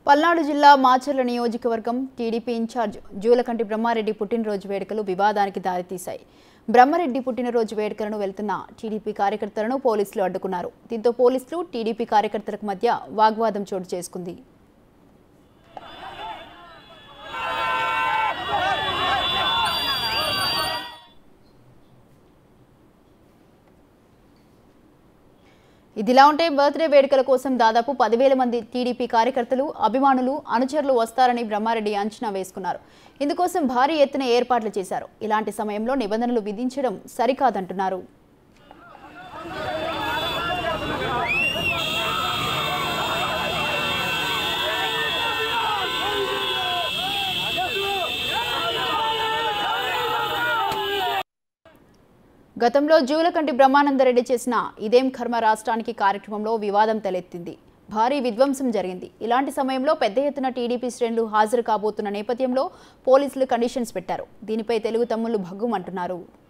పల్నాడు జిల్లా మాచర్ల నియోజకవర్గం TDP incharge Julakanti Brahma Reddy పుట్టినరోజు వేడుకలు వివాదానికి దారితీశాయి బ్రహ్మారెడ్డి పుట్టినరోజు వేడుకలను వెళ్తున్న టీడీపీ కార్యకర్తలను పోలీసులు అడ్డుకున్నారు దీంతో పోలీసులు టీడీపీ కార్యకర్తలకు మధ్య వాగ్వాదం చోటు చేసుకుంది ఇదిలా ఉంటే బర్త్డే వేడుకల కోసం దాదాపు పదివేల మంది టీడీపీ కార్యకర్తలు అభిమానులు అనుచరులు వస్తారని బ్రహ్మారెడ్డి అంచనా వేసుకున్నారు ఇందుకోసం భారీ ఎత్తున ఏర్పాట్లు చేశారు ఇలాంటి సమయంలో నిబంధనలు విధించడం సరికాదంటున్నారు గతంలో జూలకంటి బ్రహ్మానందరెడ్డి చేసిన ఇదేం కర్మ రాష్ట్రానికి కార్యక్రమంలో వివాదం తలెత్తింది భారీ విధ్వంసం జరిగింది ఇలాంటి సమయంలో పెద్ద ఎత్తున టీడీపీ శ్రేణులు హాజరు కాబోతున్న నేపథ్యంలో పోలీసులు కండిషన్స్ పెట్టారు దీనిపై తెలుగు తమ్ముళ్లు భగ్గుమంటున్నారు